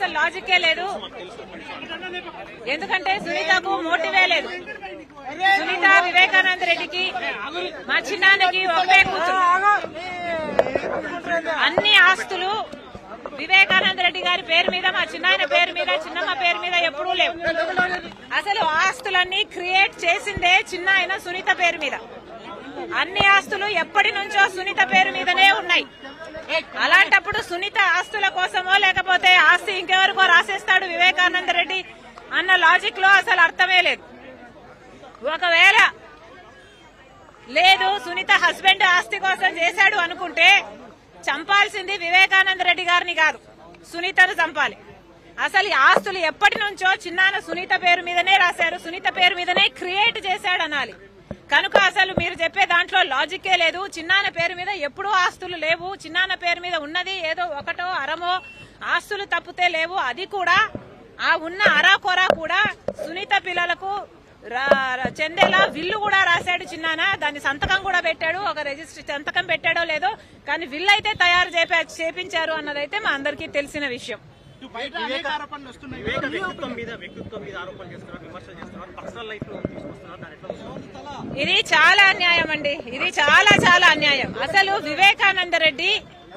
అసలు లాజిక్కే లేదు ఎందుకంటే సునీతకు మోటివే లేదు సునీత వివేకానంద రెడ్డికి మా చిన్నాన్నకి ఒకటే కూతురు అన్ని ఆస్తులు వివేకానంద రెడ్డి గారి పేరు మీద మా చిన్నాయన పేరు మీద చిన్నమ్మ పేరు మీద ఎప్పుడూ లేవు అసలు ఆస్తులన్నీ క్రియేట్ చేసిందే చిన్నాయన సునీత పేరు మీద అన్ని ఆస్తులు ఎప్పటి నుంచో సునీత పేరు మీదనే ఉన్నాయి అలాంటప్పుడు సునీత ఆస్తుల కోసమో లేకపోతే ఆస్తి ఇంకెవరికో రాసేస్తాడు వివేకానంద రెడ్డి అన్న లాజిక్ లో అసలు అర్థమే లేదు ఒకవేళ లేదు సునీత హస్బెండ్ ఆస్తి కోసం చేశాడు అనుకుంటే చంపాల్సింది వివేకానంద రెడ్డి గారిని కాదు సునీతను చంపాలి అసలు ఈ ఆస్తులు ఎప్పటి నుంచో చిన్నాన సునీత పేరు మీదనే రాశారు సునీత పేరు మీదనే క్రియేట్ చేశాడు అనాలి కనుక అసలు మీరు చెప్పే దాంట్లో లాజిక్కే లేదు చిన్నాన పేరు మీద ఎప్పుడూ ఆస్తులు లేవు చిన్నాన పేరు మీద ఉన్నది ఏదో ఒకటో అరమో ఆస్తులు తప్పితే లేవు అది కూడా ఆ ఉన్న అరాకొరా కూడా సునీత పిల్లలకు రా- రా- చెందేలా విల్లు కూడా రాశాడు చిన్నాన దాని సంతకం కూడా పెట్టాడు ఒక రిజిస్టర్ సంతకం పెట్టాడో లేదో కానీ విల్లు అయితే తయారు చేపా- చేపించారు అన్నదైతే మా అందరికీ తెలిసిన విషయం బయట అనేక ఆరోపణలు వస్తున్నాయి వివేక వ్యక్తిత్వం మీద వ్యక్తిత్వం మీద ఆరోపణలు చేస్తున్నారు విమర్శలు చేస్తున్నారు పర్సనల్ లైఫ్ లో తీసుకొస్తున్నారు దాని ఎట్లా చూస్తారు? ఇది చాలా అన్యాయం అండి ఇది చాలా చాలా అన్యాయం అసలు వివేకానంద రెడ్డి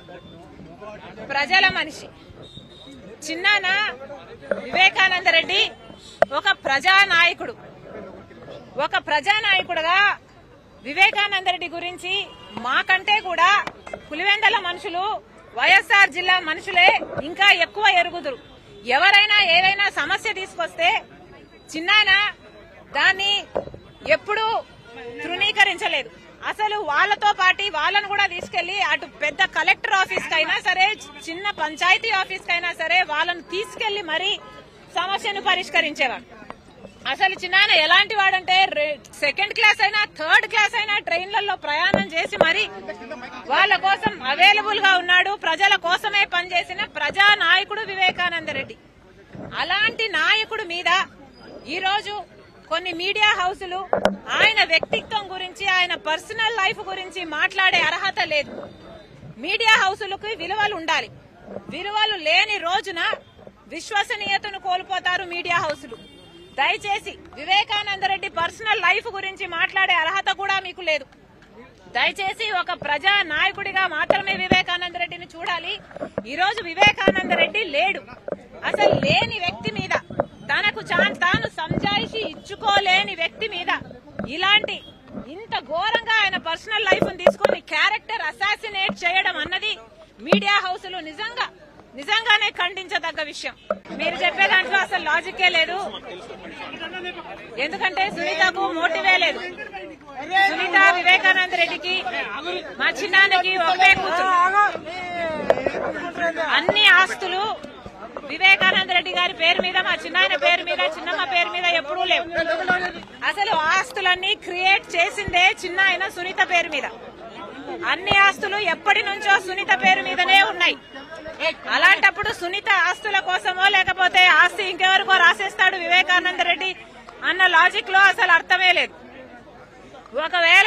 ప్రజల మనిషి చిన్నాన వివేకానంద రెడ్డి ఒక ప్రజానాయకుడు ఒక ప్రజానాయకుడుగా వివేకానంద రెడ్డి గురించి మాకంటే కూడా పులివెందల మనుషులు వైఎస్ఆర్ జిల్లా మనుషులే ఇంకా ఎక్కువ ఎరుగుదురు ఎవరైనా ఏదైనా సమస్య తీసుకొస్తే చిన్నాయన దాన్ని ఎప్పుడూ తృణీకరించలేదు అసలు వాళ్ళతో పాటి వాళ్ళను కూడా తీసుకెళ్లి అటు పెద్ద కలెక్టర్ ఆఫీస్ కైనా సరే చిన్న పంచాయతీ ఆఫీస్ కైనా సరే వాళ్ళను తీసుకెళ్లి మరీ సమస్యను పరిష్కరించేవాడు అసలు చిన్నాయన ఎలాంటి వాడంటే రె- సెకండ్ క్లాస్ అయినా థర్డ్ క్లాస్ అయినా ట్రైన్లలో ప్రయాణం చేసి మరి వాళ్ళ కోసం అవైలబుల్ గా ఉన్నాడు ప్రజల కోసమే పనిచేసిన ప్రజా నాయకుడు వివేకానంద రెడ్డి అలాంటి నాయకుడు మీద ఈ రోజు కొన్ని మీడియా హౌసులు ఆయన వ్యక్తిత్వం గురించి ఆయన పర్సనల్ లైఫ్ గురించి మాట్లాడే అర్హత లేదు మీడియా హౌసులకు విలువలు ఉండాలి విలువలు లేని రోజున విశ్వసనీయతను కోల్పోతారు మీడియా హౌసులు దయచేసి వివేకానంద రెడ్డి పర్సనల్ లైఫ్ గురించి మాట్లాడే అర్హత కూడా మీకు లేదు దయచేసి ఒక ప్రజా నాయకుడిగా మాత్రమే వివేకానంద రెడ్డిని చూడాలి ఈ రోజు వివేకానంద రెడ్డి లేడు అసలు లేని వ్యక్తి మీద తనకు చా- తాను సంజాయిషి ఇచ్చుకోలేని వ్యక్తి మీద ఇలాంటి ఇంత ఘోరంగా ఆయన పర్సనల్ లైఫ్ తీసుకొని క్యారెక్టర్ అసాసినేట్ చేయడం అన్నది మీడియా హౌసులు నిజంగా నిజంగానే ఖండించదగ్గ విషయం మీరు చెప్పే దాంట్లో అసలు లాజిక్కే లేదు ఎందుకంటే సునీతకు మోటివే లేదు సునీత వివేకానంద రెడ్డికి మా చిన్నాన్నకి ఒకటే కూతురు అన్ని ఆస్తులు వివేకానంద రెడ్డి గారి పేరు మీద మా చిన్నాయన పేరు మీద చిన్నమ్మ పేరు మీద ఎప్పుడూ లేవు అసలు ఆస్తులన్నీ క్రియేట్ చేసిందే చిన్నాయన సునీత పేరు మీద అన్ని ఆస్తులు ఎప్పటి నుంచో సునీత పేరు మీదనే ఉన్నాయి అలాంటప్పుడు సునీత ఆస్తుల కోసమో లేకపోతే ఆస్తి ఇంకెవరికో రాసేస్తాడు వివేకానంద రెడ్డి అన్న లాజిక్ లో అసలు అర్థమే లేదు ఒకవేళ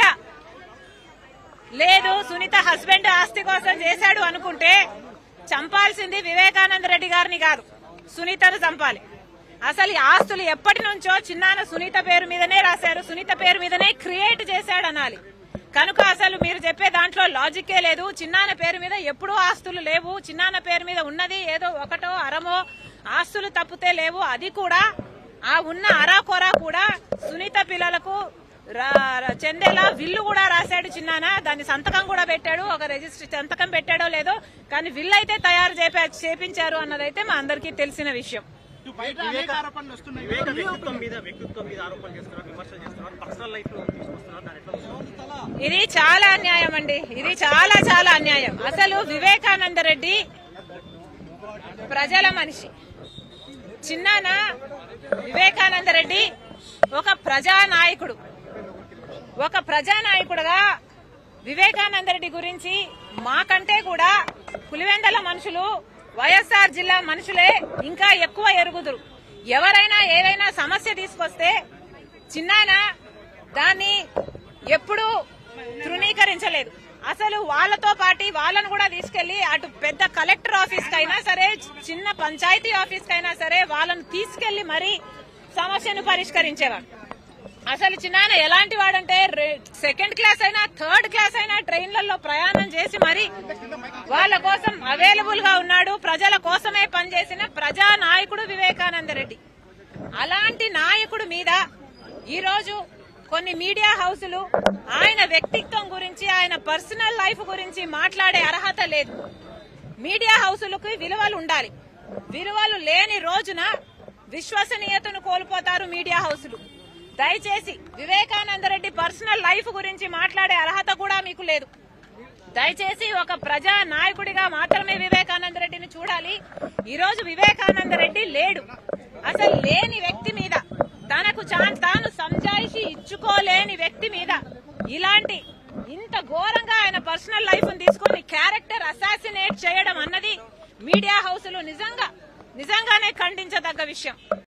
లేదు సునీత హస్బెండ్ ఆస్తి కోసం చేశాడు అనుకుంటే చంపాల్సింది వివేకానంద రెడ్డి గారిని కాదు సునీతను చంపాలి అసలు ఈ ఆస్తులు ఎప్పటి నుంచో చిన్నాన సునీత పేరు మీదనే రాశారు సునీత పేరు మీదనే క్రియేట్ చేశాడు అనాలి కనుక అసలు మీరు చెప్పే దాంట్లో లాజిక్కే లేదు చిన్నాన పేరు మీద ఎప్పుడూ ఆస్తులు లేవు చిన్నాన పేరు మీద ఉన్నది ఏదో ఒకటో అరమో ఆస్తులు తప్పితే లేవు అది కూడా ఆ ఉన్న అరాకొరా కూడా సునీత పిల్లలకు రా- రా- చెందేలా విల్లు కూడా రాశాడు చిన్నాన దాని సంతకం కూడా పెట్టాడు ఒక రిజిస్టర్ సంతకం పెట్టాడో లేదో కానీ విల్లు అయితే తయారు చేపా- చేపించారు అన్నదైతే మా అందరికీ తెలిసిన విషయం బయట అనేక ఆరోపణలు వస్తున్నాయి వివేక వ్యక్తిత్వం మీద వ్యక్తిత్వం మీద ఆరోపణలు చేస్తున్నారు విమర్శలు చేస్తున్నారు పర్సనల్ లైఫ్ లో తీసుకొస్తున్నారు దాని ఎట్లా చూస్తారు? ఇది చాలా అన్యాయం అండి ఇది చాలా చాలా అన్యాయం అసలు వివేకానంద రెడ్డి ప్రజల మనిషి చిన్నాన వివేకానంద రెడ్డి ఒక ప్రజానాయకుడు ఒక ప్రజానాయకుడుగా వివేకానంద రెడ్డి గురించి మాకంటే కూడా పులివెందల మనుషులు వైఎస్ఆర్ జిల్లా మనుషులే ఇంకా ఎక్కువ ఎరుగుదురు ఎవరైనా ఏదైనా సమస్య తీసుకొస్తే చిన్నాయన దాన్ని ఎప్పుడూ తృణీకరించలేదు అసలు వాళ్ళతో పాటి వాళ్ళను కూడా తీసుకెళ్లి అటు పెద్ద కలెక్టర్ ఆఫీస్ కైనా సరే చిన్న పంచాయతీ ఆఫీస్ కైనా సరే వాళ్ళను తీసుకెళ్లి మరీ సమస్యను పరిష్కరించేవాడు అసలు చిన్నాయన ఎలాంటి వాడంటే రె- సెకండ్ క్లాస్ అయినా థర్డ్ క్లాస్ అయినా ట్రైన్లలో ప్రయాణం చేసి మరి వాళ్ళ కోసం అవైలబుల్ గా ఉన్నాడు ప్రజల కోసమే పనిచేసిన ప్రజా నాయకుడు వివేకానంద రెడ్డి అలాంటి నాయకుడు మీద ఈరోజు కొన్ని మీడియా హౌసులు ఆయన వ్యక్తిత్వం గురించి ఆయన పర్సనల్ లైఫ్ గురించి మాట్లాడే అర్హత లేదు మీడియా హౌసులకు విలువలు ఉండాలి విలువలు లేని రోజున విశ్వసనీయతను కోల్పోతారు మీడియా హౌసులు దయచేసి వివేకానంద రెడ్డి పర్సనల్ లైఫ్ గురించి మాట్లాడే అర్హత కూడా మీకు లేదు దయచేసి ఒక ప్రజా నాయకుడిగా మాత్రమే వివేకానంద రెడ్డిని చూడాలి ఈ రోజు వివేకానంద రెడ్డి లేడు అసలు లేని వ్యక్తి మీద తనకు చా- తాను సంజాయిషి ఇచ్చుకోలేని వ్యక్తి మీద ఇలాంటి ఇంత ఘోరంగా ఆయన పర్సనల్ లైఫ్ తీసుకొని క్యారెక్టర్ అసాసినేట్ చేయడం అన్నది మీడియా హౌసులు నిజంగా నిజంగానే ఖండించదగ్గ విషయం